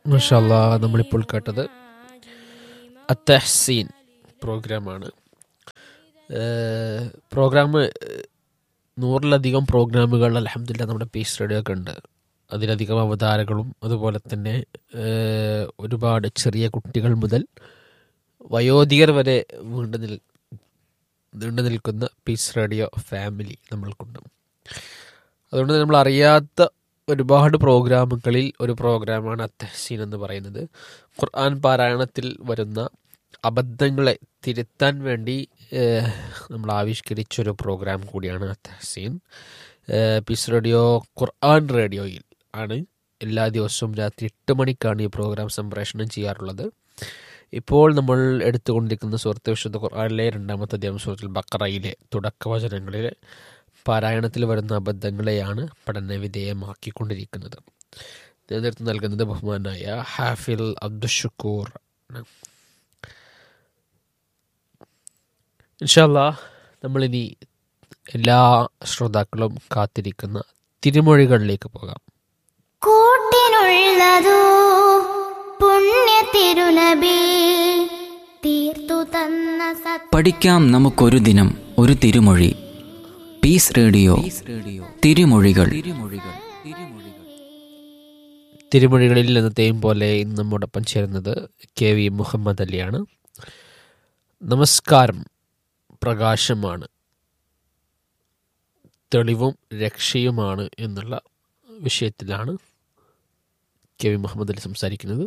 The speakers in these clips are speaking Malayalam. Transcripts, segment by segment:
മഷാല്ല നമ്മളിപ്പോൾ കേട്ടത് അത്തഹ്സീൻ പ്രോഗ്രാമാണ് പ്രോഗ്രാം നൂറിലധികം പ്രോഗ്രാമുകൾ അലഹമില്ല നമ്മുടെ പീസ് റേഡിയോ ഒക്കെ ഉണ്ട് അതിലധികം അവതാരകളും അതുപോലെ തന്നെ ഏഹ്, ഒരുപാട് ചെറിയ കുട്ടികൾ മുതൽ വയോധികർ വരെ വീണ്ടു നിൽ നീണ്ടു നിൽക്കുന്ന പീസ് റേഡിയോ ഫാമിലി നമ്മൾക്കുണ്ട് അതുകൊണ്ട് നമ്മൾ അറിയാത്ത ഒരുപാട് പ്രോഗ്രാമുകളിൽ ഒരു പ്രോഗ്രാമാണ് അത്തഹസീൻ എന്ന് പറയുന്നത് ഖുർആൻ പാരായണത്തിൽ വരുന്ന അബദ്ധങ്ങളെ തിരുത്താൻ വേണ്ടി ഏഹ്, നമ്മൾ ആവിഷ്കരിച്ചൊരു പ്രോഗ്രാം കൂടിയാണ് അത്തഹസീൻ ഏഹ്, പീസ് റേഡിയോ ഖുർആൻ റേഡിയോയിൽ ആണ് എല്ലാ ദിവസവും രാത്രി എട്ട് മണിക്കാണ് ഈ പ്രോഗ്രാം സംപ്രേഷണം ചെയ്യാറുള്ളത് ഇപ്പോൾ നമ്മൾ എടുത്തുകൊണ്ടിരിക്കുന്ന സുഹൃത്ത് വിശുദ്ധ ഖുർആനിലെ രണ്ടാമത്തെ അധ്യായം സുഹൃത്തുൽ ബക്കറയിലെ തുടക്കവചനങ്ങളിലെ പാരായണത്തിൽ വരുന്ന അബദ്ധങ്ങളെയാണ് പഠന വിധേയമാക്കിക്കൊണ്ടിരിക്കുന്നത് നേതൃത്വം നൽകുന്നത് ബഹുമാനായ ഹാഫിൽ അബ്ദുഷക്കൂർ ആണ് ഇൻഷാല്ല നമ്മളിനി എല്ലാ ശ്രോതാക്കളും കാത്തിരിക്കുന്ന തിരുമൊഴികളിലേക്ക് പോകാം കൂട്ടിനുള്ളതോ പുണ്യ തിരുനബി തീർത്തു തന്ന സത് പഠിക്കാം നമുക്കൊരു ദിനം ഒരു തിരുമൊഴി പീസ് റേഡിയോ തിരുമൊഴികൾ തിരുമൊഴികളിൽ എന്നത്തെയും പോലെ ഇന്ന് നമ്മോടൊപ്പം ചേരുന്നത് കെ വി മുഹമ്മദ് അലിയാണ് നമസ്കാരം പ്രകാശമാണ് തെളിവും രക്ഷയുമാണ് എന്നുള്ള വിഷയത്തിലാണ് കെ വി മുഹമ്മദ് അലി സംസാരിക്കുന്നത്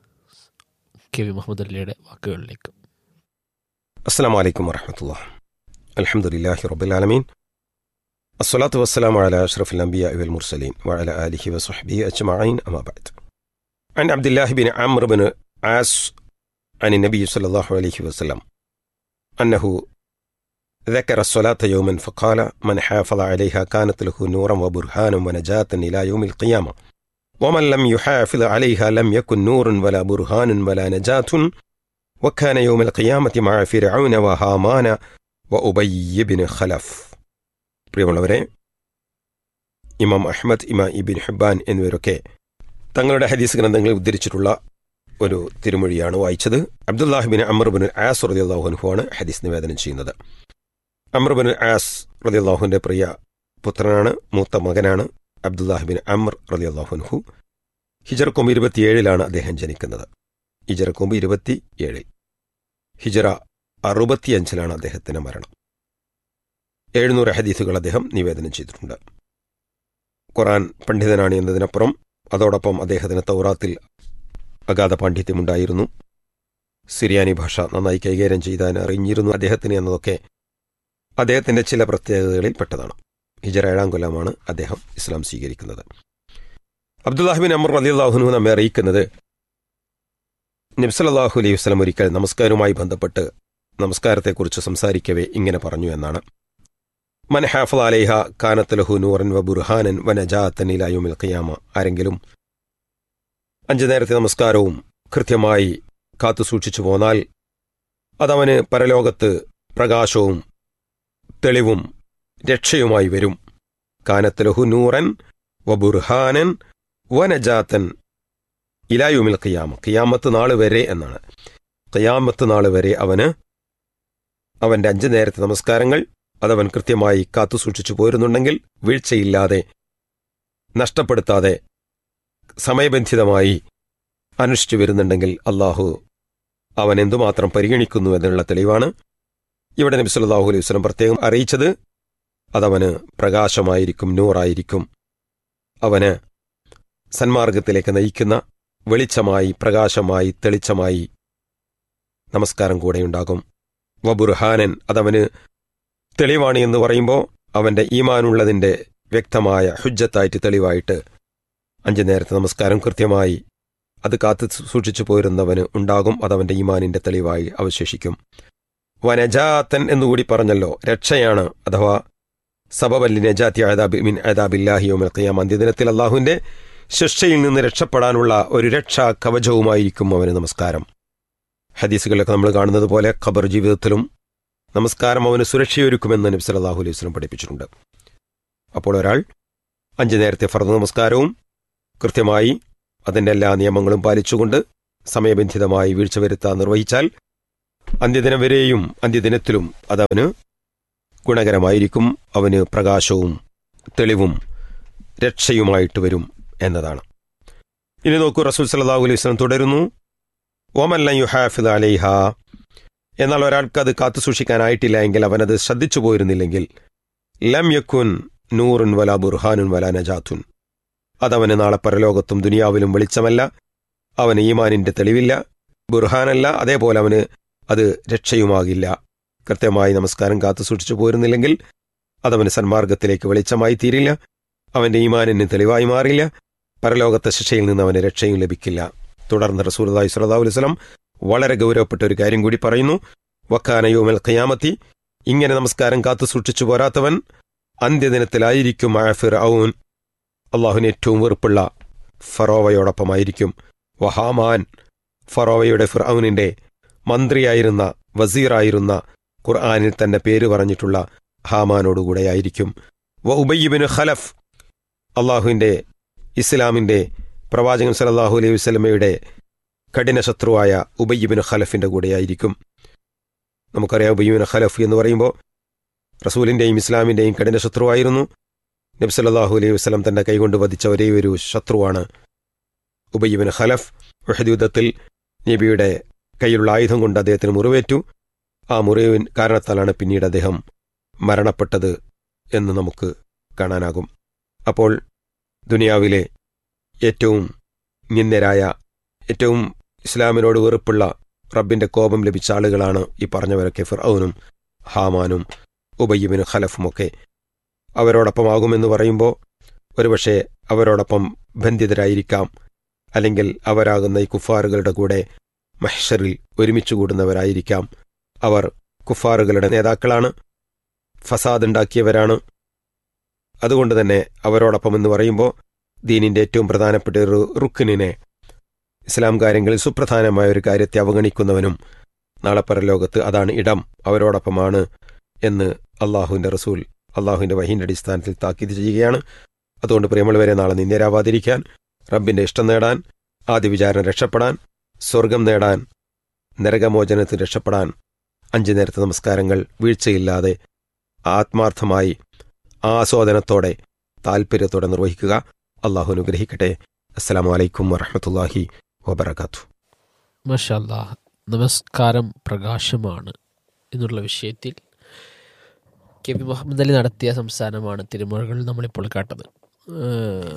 കെ വി മുഹമ്മദ് അലിയുടെ വാക്കുകളിലേക്ക് السلام عليكم ورحمة الله الحمد لله رب العالمين الصلاة والسلام على أشرف الأنبياء والمرسلين وعلى آله وصحبه أجمعين أما بعد عن عبد الله بن عمرو بن عاص عن النبي صلى الله عليه وسلم أنه ذكر الصلاة يوما فقال من حافظ عليها كانت له نورا وبرهانا ونجاة إلى يوم القيامة ومن لم يحافظ عليها لم يكن نور ولا برهان ولا نجاة وكان يوم القيامة مع فرعون وهامان وأبي بن خلف പ്രിയമുള്ളവരെ ഇമാം അഹ്മദ് ഇമാം ഇബിൻ ഹിബാൻ എന്നിവരൊക്കെ തങ്ങളുടെ ഹദീസ് ഗ്രന്ഥങ്ങളിൽ ഉദ്ധരിച്ചിട്ടുള്ള ഒരു തിരുമൊഴിയാണ് വായിച്ചത് അബ്ദുല്ലാഹിബിൻ അമർബിൻ ആസ് റദിയാഹുൻഹു ആണ് ഹദീസ് നിവേദനം ചെയ്യുന്നത് അമർബിൻ ആസ് റദിയാഹുവിന്റെ പ്രിയ പുത്രനാണ് മൂത്ത മകനാണ് അബ്ദുല്ലാഹിബിൻ അമർ റദിയാഹുൻഹു ഹിജർ കൊമ്പ് ഇരുപത്തിയേഴിലാണ് അദ്ദേഹം ജനിക്കുന്നത് ഹിജറ കൊമ്പ് ഇരുപത്തിയേഴിൽ ഹിജറ അറുപത്തിയഞ്ചിലാണ് അദ്ദേഹത്തിന്റെ മരണം എഴുന്നൂറ് ഹദീസുകൾ അദ്ദേഹം നിവേദനം ചെയ്തിട്ടുണ്ട് ഖുറാൻ പണ്ഡിതനാണ് എന്നതിനപ്പുറം അതോടൊപ്പം അദ്ദേഹത്തിന് തൗറാത്തിൽ അഗാധ പാണ്ഡിത്യമുണ്ടായിരുന്നു സിറിയാനി ഭാഷ നന്നായി കൈകാര്യം ചെയ്താൻ അറിഞ്ഞിരുന്നു അദ്ദേഹത്തിന് എന്നതൊക്കെ അദ്ദേഹത്തിന്റെ ചില പ്രത്യേകതകളിൽ പെട്ടതാണ് ഹിജറ ഏഴാം കൊല്ലമാണ് അദ്ദേഹം ഇസ്ലാം സ്വീകരിക്കുന്നത് അബ്ദുല്ലാഹിബിൻ അമർ അലിയാഹുനു നമ്മെ അറിയിക്കുന്നത് നബ്സലല്ലാഹു അലൈഹി വസ്ലം ഒരിക്കൽ നമസ്കാരവുമായി ബന്ധപ്പെട്ട് നമസ്കാരത്തെക്കുറിച്ച് സംസാരിക്കവേ ഇങ്ങനെ പറഞ്ഞു എന്നാണ് മൻ ഹാഫൽ അലൈഹ കാനത്ത് ലഹു നൂറൻ വ ബുർഹാനൻ വ നജാത്തൻ ഇലായുമിൽ ഖിയാമ ആരെങ്കിലും അഞ്ചു നേരത്തെ നമസ്കാരവും കൃത്യമായി കാത്തു സൂക്ഷിച്ചു പോന്നാൽ അതവന് പരലോകത്ത് പ്രകാശവും തെളിവും രക്ഷയുമായി വരും കാനത്ത് ലഹു നൂറൻ വ ബുർഹാനൻ വ നജാത്തൻ ഇലായുമിൽ ഖിയാമ ഖിയാമത്ത് നാൾ വരെ എന്നാണ് ഖിയാമത്ത് നാൾ വരെ അവന് അവന്റെ അഞ്ചു നേരത്തെ നമസ്കാരങ്ങൾ അതവൻ കൃത്യമായി കാത്തു സൂക്ഷിച്ചു പോരുന്നുണ്ടെങ്കിൽ വീഴ്ചയില്ലാതെ നഷ്ടപ്പെടുത്താതെ സമയബന്ധിതമായി അനുഷ്ഠിച്ചു വരുന്നുണ്ടെങ്കിൽ അള്ളാഹു അവൻ എന്തുമാത്രം പരിഗണിക്കുന്നു എന്നുള്ള തെളിവാണ് ഇവിടെ നബി സല്ലല്ലാഹു അലൈഹി വസല്ലം പ്രത്യേകം അറിയിച്ചത് അതവന് പ്രകാശമായിരിക്കും നൂറായിരിക്കും അവന് സന്മാർഗത്തിലേക്ക് നയിക്കുന്ന വെളിച്ചമായി പ്രകാശമായി തെളിച്ചമായി നമസ്കാരം കൂടെയുണ്ടാകും വബുർഹാനൻ അതവന് തെളിവാണ് എന്ന് പറയുമ്പോൾ അവന്റെ ഈമാനുള്ളതിന്റെ വ്യക്തമായ ഹുജ്ജത്തായിട്ട് തെളിവായിട്ട് അഞ്ചു നേരത്തെ നമസ്കാരം കൃത്യമായി അത് കാത്തു സൂക്ഷിച്ചു പോരുന്നവന് ഉണ്ടാകും അതവന്റെ ഈമാനിന്റെ തെളിവായി അവശേഷിക്കും വനജാത്തൻ എന്നുകൂടി പറഞ്ഞല്ലോ രക്ഷയാണ് അഥവാ സബബല്ലി നജാത്തി അദാബി മിൻ അദാബില്ലാഹിയോമൽ ഖിയാം അന്ത്യദിനത്തിൽ അള്ളാഹുവിന്റെ ശിക്ഷയിൽ നിന്ന് രക്ഷപ്പെടാനുള്ള ഒരു രക്ഷാ കവചവുമായിരിക്കും അവന് നമസ്കാരം ഹദീസുകളിലൊക്കെ നമ്മൾ കാണുന്നത് പോലെ ഖബർ ജീവിതത്തിലും നമസ്കാരം അവന് സുരക്ഷയൊരുക്കുമെന്ന് നബി സല്ലല്ലാഹു അലൈഹി വസല്ലം പഠിപ്പിച്ചിട്ടുണ്ട് അപ്പോൾ ഒരാൾ അഞ്ചു നേരത്തെ ഫർദ് നമസ്കാരവും കൃത്യമായി അതിൻ്റെ എല്ലാ നിയമങ്ങളും പാലിച്ചുകൊണ്ട് സമയബന്ധിതമായി വീഴ്ച വരുത്താൻ നിർവഹിച്ചാൽ അന്ത്യദിനം വരെയും അന്ത്യദിനത്തിലും അതവന് ഗുണകരമായിരിക്കും അവന് പ്രകാശവും തെളിവും രക്ഷയുമായിട്ട് വരും എന്നതാണ് ഇനി നോക്കൂ റസൂൽ സല്ലല്ലാഹു അലൈഹി വസല്ലം തുടരുന്നു ഓമല്ലൻ യുഹാഫിദ് അലൈഹ എന്നാൽ ഒരാൾക്ക് അത് കാത്തു സൂക്ഷിക്കാനായിട്ടില്ല എങ്കിൽ അവനത് ശ്രദ്ധിച്ചു പോയിരുന്നില്ലെങ്കിൽ ലം യക്കുൻ നൂറുൻ വല ബുർഹാനുൻ വല നജാത്തുൻ അതവന് നാളെ പരലോകത്തും ദുനിയാവിലും വെളിച്ചമല്ല അവന് ഈമാനിന്റെ തെളിവില്ല ബുർഹാനല്ല അതേപോലെ അവന് അത് രക്ഷയുമാകില്ല കൃത്യമായി നമസ്കാരം കാത്തു സൂക്ഷിച്ചു പോരുന്നില്ലെങ്കിൽ അതവന് സന്മാർഗത്തിലേക്ക് വെളിച്ചമായി തീരില്ല അവന്റെ ഈമാനിന് തെളിവായി മാറില്ല പരലോകത്തെ ശിക്ഷയിൽ നിന്ന് അവന് രക്ഷയും ലഭിക്കില്ല തുടർന്ന് റസൂർദായി സുറദാ അലുസ്ലം വളരെ ഗൗരവപ്പെട്ട ഒരു കാര്യം കൂടി പറയുന്നു വക്കാനയോമൽ ഖയാമത്തി ഇങ്ങനെ നമസ്കാരം കാത്തു സൂക്ഷിച്ചു പോരാത്തവൻ അന്ത്യദിനത്തിലായിരിക്കും ആഫിർ ഔൻ അള്ളാഹുവിന് ഏറ്റവും വെറുപ്പുള്ള ഫറോവയോടൊപ്പമായിരിക്കും വഹാമാൻ ഫറോവയുടെ ഫിർഔനിന്റെ മന്ത്രിയായിരുന്ന വസീറായിരുന്ന ഖുർആാനിൽ തന്നെ പേര് പറഞ്ഞിട്ടുള്ള ഹാമാനോടുകൂടെയായിരിക്കും വ ഉബയ്യബിന് ഖലഫ് അള്ളാഹുവിന്റെ ഇസ്ലാമിന്റെ പ്രവാചകൻ സലല്ലാഹു അലൈഹി വസ്ലമയുടെ കഠിന ശത്രുവായ ഉബയ്യബിന് ഖലഫിന്റെ കൂടെയായിരിക്കും നമുക്കറിയാം ഉബയ്യബിന് ഖലഫ് എന്ന് പറയുമ്പോൾ റസൂലിന്റെയും ഇസ്ലാമിന്റെയും കഠിന ശത്രുവായിരുന്നു നബി സല്ലല്ലാഹു അലൈഹി വസ്ലം തന്റെ കൈകൊണ്ട് വധിച്ച ഒരേ ഒരു ശത്രുവാണ് ഉബയ്യബിന് ഖലഫ് ഉഹദ് യുദ്ധത്തിൽ നബിയുടെ കയ്യിലുള്ള ആയുധം കൊണ്ട് അദ്ദേഹത്തിന് മുറിവേറ്റു ആ മുറിവിൻ കാരണത്താലാണ് പിന്നീട് അദ്ദേഹം മരണപ്പെട്ടത് എന്ന് നമുക്ക് കാണാനാകും അപ്പോൾ ദുനിയാവിലെ ഏറ്റവും നിന്ദരായ ഏറ്റവും ഇസ്ലാമിനോട് വെറുപ്പുള്ള റബ്ബിന്റെ കോപം ലഭിച്ച ആളുകളാണ് ഈ പറഞ്ഞവരൊക്കെ ഫിർഔനും ഹാമാനും ഉബയ്യബിന് ഖലഫുമൊക്കെ അവരോടൊപ്പമാകുമെന്ന് പറയുമ്പോൾ ഒരുപക്ഷെ അവരോടൊപ്പം ബന്ധിതരായിരിക്കാം അല്ലെങ്കിൽ അവരാകുന്ന ഈ കുഫാറുകളുടെ കൂടെ മഹ്ഷറിൽ ഒരുമിച്ച് കൂടുന്നവരായിരിക്കാം അവർ കുഫാറുകളുടെ നേതാക്കളാണ് ഫസാദ് ഉണ്ടാക്കിയവരാണ് അതുകൊണ്ട് തന്നെ അവരോടൊപ്പം എന്ന് പറയുമ്പോൾ ദീനിന്റെ ഏറ്റവും പ്രധാനപ്പെട്ട ഒരു റുക്കിനെ ഇസ്ലാം കാര്യങ്ങളിൽ സുപ്രധാനമായ ഒരു കാര്യത്തെ അവഗണിക്കുന്നവനും നാളെ പരലോകത്ത് അതാണ് ഇടം അവരോടൊപ്പമാണ് എന്ന് അള്ളാഹുവിന്റെ റസൂൽ അള്ളാഹുവിന്റെ വഹീന്റെ അടിസ്ഥാനത്തിൽ താക്കീത് ചെയ്യുകയാണ് അതുകൊണ്ട് പ്രിയമുള്ള വരെ നാളെ നിന്ദരാവാതിരിക്കാൻ റബ്ബിന്റെ ഇഷ്ടം നേടാൻ ആദ്യ വിചാരണ രക്ഷപ്പെടാൻ സ്വർഗം നേടാൻ നരകമോചനത്തിൽ രക്ഷപ്പെടാൻ അഞ്ചു നേരത്തെ നമസ്കാരങ്ങൾ വീഴ്ചയില്ലാതെ ആത്മാർത്ഥമായി ആസ്വാദനത്തോടെ താൽപ്പര്യത്തോടെ നിർവഹിക്കുക അള്ളാഹു അനുഗ്രഹിക്കട്ടെ അസ്സലാമു അലൈക്കും വറഹമത്തല്ലാഹി വബർക്കാത്തു മഷാല്ലാ നമസ്കാരം പ്രകാശമാണ് എന്നുള്ള വിഷയത്തിൽ കെ പി മുഹമ്മദ് അലി നടത്തിയ സംസാരമാണ് തിരുമുറകൾ നമ്മളിപ്പോൾ കേട്ടത് ഏഹ്